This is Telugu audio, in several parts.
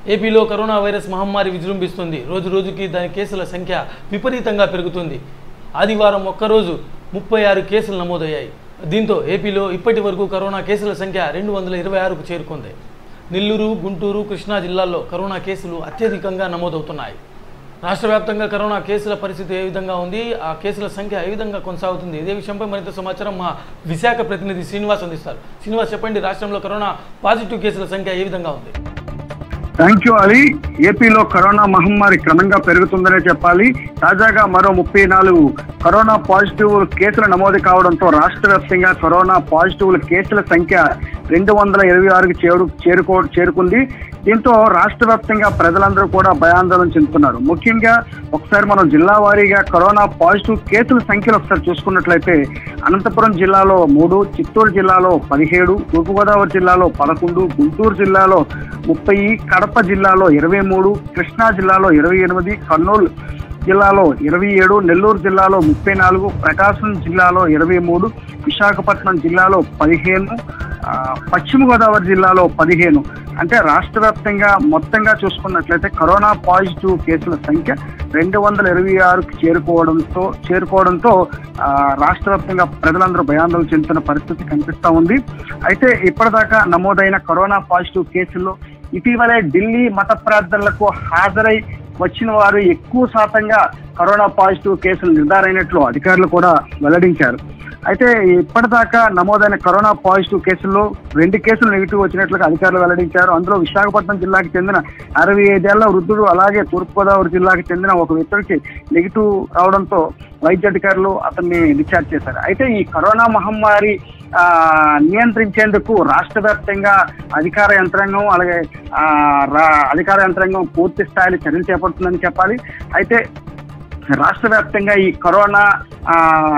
ఏపీలో కరోనా వైరస్ మహమ్మారి విజృంభిస్తుంది రోజు రోజుకి దాని కేసుల సంఖ్య విపరీతంగా పెరుగుతుంది ఆదివారం ఒక్కరోజు ముప్పై ఆరు కేసులు నమోదయ్యాయి దీంతో ఏపీలో ఇప్పటి వరకు కరోనా కేసుల సంఖ్య రెండు వందల ఇరవై ఆరుకు చేరుకుంది నెల్లూరు గుంటూరు కృష్ణా జిల్లాల్లో కరోనా కేసులు అత్యధికంగా నమోదవుతున్నాయి రాష్ట్ర వ్యాప్తంగా కరోనా కేసుల పరిస్థితి ఏ విధంగా ఉంది ఆ కేసుల సంఖ్య ఏ విధంగా కొనసాగుతుంది ఇదే విషయంపై మరింత సమాచారం మా విశాఖ ప్రతినిధి శ్రీనివాస్ అందిస్తారు శ్రీనివాస్ చెప్పండి రాష్ట్రంలో కరోనా పాజిటివ్ కేసుల సంఖ్య ఏ విధంగా ఉంది థ్యాంక్ యూ అలీ ఏపీలో కరోనా మహమ్మారి క్రమంగా పెరుగుతుందనే చెప్పాలి తాజాగా మరో ముప్పై నాలుగు కరోనా పాజిటివ్ కేసులు నమోదు కావడంతో రాష్ట్ర వ్యాప్తంగా కరోనా పాజిటివ్ కేసుల సంఖ్య రెండు వందల ఇరవై ఆరుకి చేరు చేరుకో చేరుకుంది దీంతో రాష్ట్ర వ్యాప్తంగా ప్రజలందరూ కూడా భయాందోళన చెందుతున్నారు ముఖ్యంగా ఒకసారి మనం జిల్లా వారీగా కరోనా పాజిటివ్ కేసుల సంఖ్యలు ఒకసారి చూసుకున్నట్లయితే అనంతపురం జిల్లాలో మూడు చిత్తూరు జిల్లాలో పదిహేడు తూర్పుగోదావరి జిల్లాలో పదకొండు గుంటూరు జిల్లాలో ముప్పై కడప జిల్లాలో ఇరవై మూడు కృష్ణా జిల్లాలో ఇరవై ఎనిమిది కర్నూలు జిల్లాలో ఇరవై ఏడు నెల్లూరు జిల్లాలో ముప్పై నాలుగు ప్రకాశం జిల్లాలో ఇరవై మూడు విశాఖపట్నం జిల్లాలో పదిహేను ఆ, పశ్చిమ గోదావరి జిల్లాలో పదిహేను అంటే రాష్ట్ర వ్యాప్తంగా మొత్తంగా చూసుకున్నట్లయితే కరోనా పాజిటివ్ కేసుల సంఖ్య రెండు వందల ఇరవై ఆరుకి చేరుకోవడంతో చేరుకోవడంతో ఆ, రాష్ట్ర వ్యాప్తంగా ప్రజలందరూ భయాందోళన చెందుతున్న పరిస్థితి కనిపిస్తా ఉంది అయితే ఇప్పటిదాకా నమోదైన కరోనా పాజిటివ్ కేసుల్లో ఇటీవలే ఢిల్లీ మత ప్రార్థనలకు హాజరై వచ్చిన వారు ఎక్కువ శాతంగా కరోనా పాజిటివ్ కేసులు నిర్ధారైనట్లు అధికారులు కూడా వెల్లడించారు అయితే ఇప్పటిదాకా నమోదైన కరోనా పాజిటివ్ కేసుల్లో రెండు కేసులు నెగిటివ్ వచ్చినట్లుగా అధికారులు వెల్లడించారు అందులో విశాఖపట్నం జిల్లాకి చెందిన అరవై ఐదేళ్ల వృద్ధుడు అలాగే తూర్పుగోదావరి జిల్లాకి చెందిన ఒక వ్యక్తికి నెగిటివ్ రావడంతో వైద్య అధికారులు అతన్ని డిశ్చార్జ్ చేశారు అయితే ఈ కరోనా మహమ్మారి ఆ, నియంత్రించేందుకు రాష్ట్ర వ్యాప్తంగా అధికార యంత్రాంగం అలాగే ఆ, రా- అధికార యంత్రాంగం పూర్తి స్థాయిలో చర్యలు చేపడుతుందని చెప్పాలి అయితే రాష్ట్ర వ్యాప్తంగా ఈ కరోనా ఆ,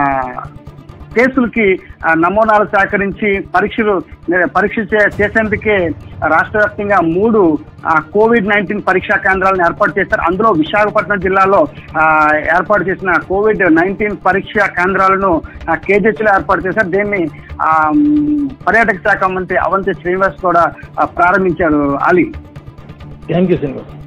కేసులకి ఆ, నమూనాలు సేకరించి పరీక్షలు నే- పరీక్ష చే- చేసేందుకే రాష్ట్ర వ్యాప్తంగా మూడు ఆ, కోవిడ్ నైన్టీన్ పరీక్షా కేంద్రాలను ఏర్పాటు చేశారు అందులో విశాఖపట్నం జిల్లాలో ఆ, ఏర్పాటు చేసిన కోవిడ్ నైన్టీన్ పరీక్షా కేంద్రాలను కేజెచ్ లో ఏర్పాటు చేశారు దీన్ని ఆ, మ్, పర్యాటక శాఖ మంత్రి అవంతి శ్రీనివాస్ కూడా ఆ, ప్రారంభించారు అలీ థ్యాంక్ యూ శ్రీనివాస్